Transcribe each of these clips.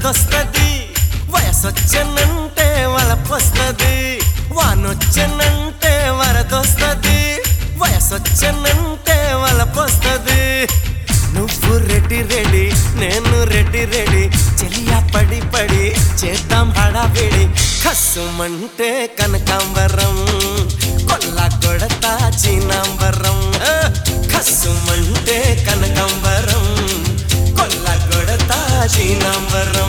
వరదొస్తది వయసొచ్చనంటే వలపొస్తది వానొచ్చనంటే వరదొస్తది వయసొచ్చనంటే వలపొస్తది నువ్వు రెడ్డి రెడీ నేను రెడ్డి రెడీ చెలియా పడి పడి చేద్దాం హడావిడి కస్సుమంటే కనకాంబరం కొల్ల కొడతా చీనాంబరం ఆ, కస్సుమంటే కనకాంబరం కొల్ల కొడతా చీనాంబరం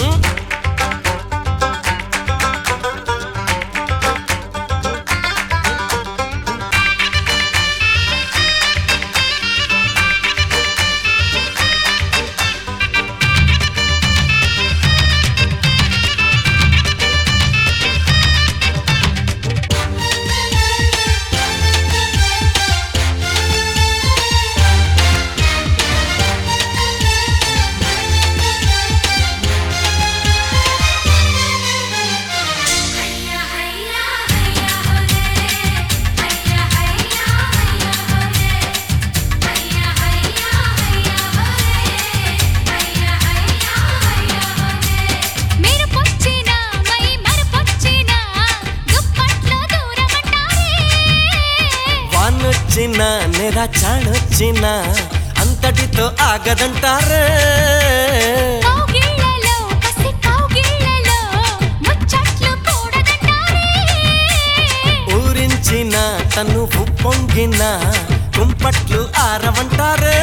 హయ్యా హయ్యా హయ్యా హోలే హయ్యా హయ్యా హయ్యా హోలే హయ్యా హయ్యా హయ్యా హోలే హయ్యా హయ్యా హయ్యా హోలే మీరు పొచ్చినా మై మరు పొచ్చినా దుప్పట్లో దూరమంటారే వానొచ్చిన నెరా చాణొచ్చిన అంతటితో ఆగదంటారే కౌగిళ్ళలో పసి కౌగిళ్ళలో ముచ్చట్లు కూడదంటారే ఊరించిన తను పొంగిన కుంపట్లు ఆరవంటారే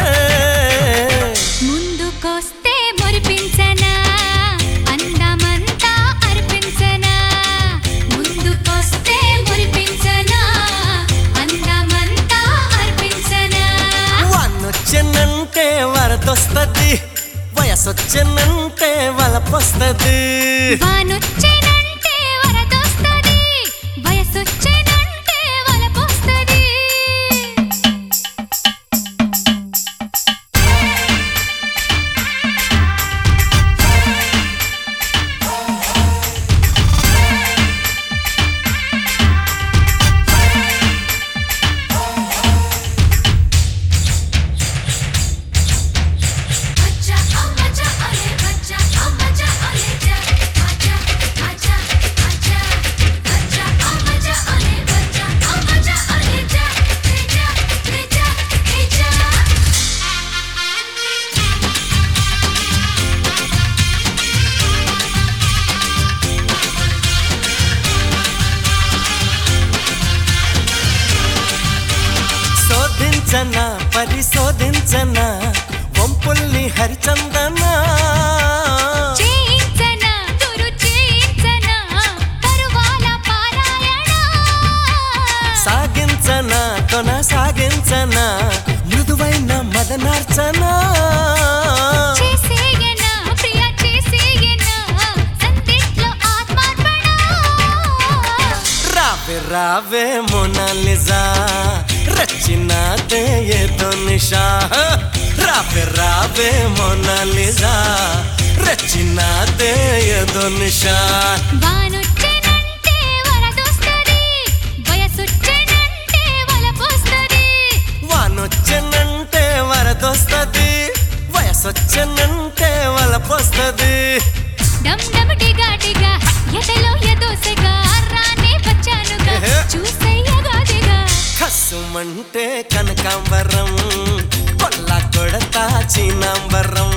ముందుకొస్తే మురిపించనా అందమంతా అర్పించనా ముందుకొస్తే మురిపించనా అందమంతా అర్పించనా వానొచ్చనంటే వరదొస్తది వయసొచ్చనంటే వలపొస్తది వానొచ్చేనంటే వరదొస్తది వయసొచ్చేనంటే వలపొస్తది బచ్చా అమ్మచ్చా అలే బచ్చా అమ్మచ్చా అలే జా బచ్చా బచ్చా బచ్చా బచ్చా అమ్మచ్చా అలే బచ్చా అమ్మచ్చా అలే జా జా జా జా శోధించన పరిశోధించన వంపుల్ని హరిచందన చేయించనా తురు చేయించనా తరువాల పారాయణ సాగించన కొనసాగించన మృదువైన మదనార్చన చేసేయనా ప్రియ చేసేయనా సందిట్లో ఆత్మార్పణ రావే రావే మోనాలిజా రచినాదే ఏదో నిషా రావే రావే మోనాలిజా రచినాదే ఏదో నిషా వానొచ్చెనంటే వరదొస్తది వయసొచ్చెనంటే వలపొస్తది వానొచ్చనంటే వరదొస్తది వయసొచ్చనంటే వలపొస్తది డమ్ డమటిగా టిగా ఎదలో ఎదోసెగా రానే వచ్చానుగా ఏహే. చూసయ్యగాదిగా కస్సుమంటే కనకాంబరం కొల్ల కొడతా చీనాంబరం